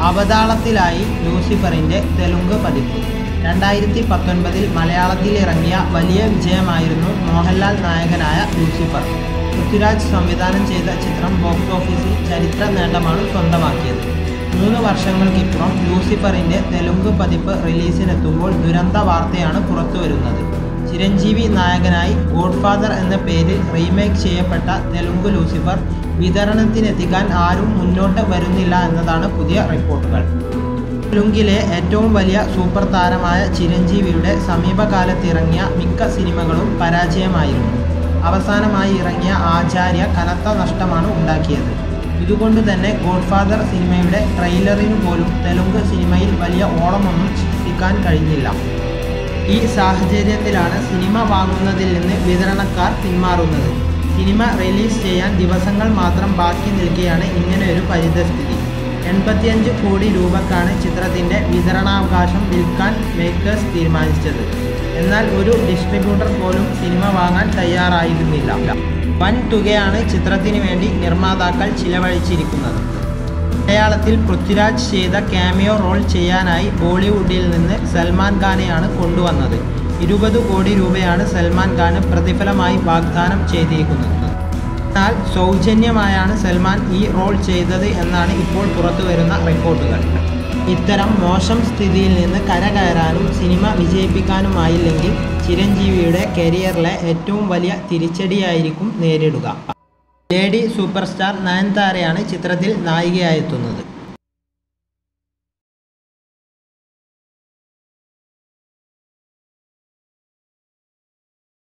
അവതാളത്തിലായി ലൂസിഫറിൻ്റെ തെലുങ്ക് പതിപ്പ് രണ്ടായിരത്തി പത്തൊൻപതിൽ മലയാളത്തിൽ ഇറങ്ങിയ വലിയ വിജയമായിരുന്നു മോഹൻലാൽ നായകനായ ലൂസിഫർ പൃഥ്വിരാജ് സംവിധാനം ചെയ്ത ചിത്രം ബോക്സ് ഓഫീസിൽ ചരിത്ര നേട്ടമാണ് സ്വന്തമാക്കിയത് മൂന്ന് വർഷങ്ങൾക്കിപ്പുറം ലൂസിഫറിൻ്റെ തെലുങ്ക് പതിപ്പ് റിലീസിനെത്തുമ്പോൾ ദുരന്ത വാർത്തയാണ് പുറത്തുവരുന്നത് ചിരഞ്ജീവി നായകനായി ഗോഡ്ഫാദർ എന്ന പേരിൽ റീമേക്ക് ചെയ്യപ്പെട്ട തെലുങ്ക് ലൂസിഫർ വിതരണത്തിനെത്തിക്കാൻ ആരും മുന്നോട്ട് വരുന്നില്ല എന്നതാണ് പുതിയ റിപ്പോർട്ടുകൾ തെലുങ്കിലെ ഏറ്റവും വലിയ സൂപ്പർ താരമായ ചിരഞ്ജീവിയുടെ സമീപകാലത്തിറങ്ങിയ മിക്ക സിനിമകളും പരാജയമായിരുന്നു അവസാനമായി ഇറങ്ങിയ ആചാര്യ കനത്ത നഷ്ടമാണ് ഉണ്ടാക്കിയത് ഇതുകൊണ്ട് തന്നെ ഗോഡ്ഫാദർ സിനിമയുടെ ട്രെയിലറിനു പോലും തെലുങ്ക് സിനിമയിൽ വലിയ ഓളമൊന്നും സൃഷ്ടിക്കാൻ കഴിഞ്ഞില്ല ഈ സാഹചര്യത്തിലാണ് സിനിമ വാങ്ങുന്നതിൽ നിന്ന് വിതരണക്കാർ പിന്മാറുന്നത് സിനിമ റിലീസ് ചെയ്യാൻ ദിവസങ്ങൾ മാത്രം ബാക്കി നിൽക്കെയാണ് ഇങ്ങനെയൊരു പരിതസ്ഥിതി എൺപത്തിയഞ്ച് കോടി രൂപക്കാണ് ചിത്രത്തിൻ്റെ വിതരണാവകാശം വിൽക്കാൻ മേക്കേഴ്സ് തീരുമാനിച്ചത് എന്നാൽ ഒരു ഡിസ്ട്രിബ്യൂട്ടർ പോലും സിനിമ വാങ്ങാൻ തയ്യാറായിരുന്നില്ല വൻ തുകയാണ് ചിത്രത്തിന് വേണ്ടി നിർമ്മാതാക്കൾ ചിലവഴിച്ചിരിക്കുന്നത് മലയാളത്തിൽ പൃഥ്വിരാജ് ചെയ്ത ക്യാമിയോ റോൾ ചെയ്യാനായി ബോളിവുഡിൽ നിന്ന് സൽമാൻ ഖാനെയാണ് കൊണ്ടുവന്നത് ഇരുപത് കോടി രൂപയാണ് സൽമാൻ ഖാന് പ്രതിഫലമായി വാഗ്ദാനം ചെയ്തിരിക്കുന്നത് എന്നാൽ സൗജന്യമായാണ് സൽമാൻ ഈ റോൾ ചെയ്തത് എന്നാണ് ഇപ്പോൾ പുറത്തുവരുന്ന റിപ്പോർട്ടുകൾ ഇത്തരം മോശം സ്ഥിതിയിൽ നിന്ന് കരകയറാനും സിനിമ വിജയിപ്പിക്കാനുമായില്ലെങ്കിൽ ചിരഞ്ജീവിയുടെ കരിയറിലെ ഏറ്റവും വലിയ തിരിച്ചടിയായിരിക്കും നേരിടുക ലേഡി സൂപ്പർ സ്റ്റാർ നയൻതാരയാണ് ചിത്രത്തിൽ നായികയായെത്തുന്നത്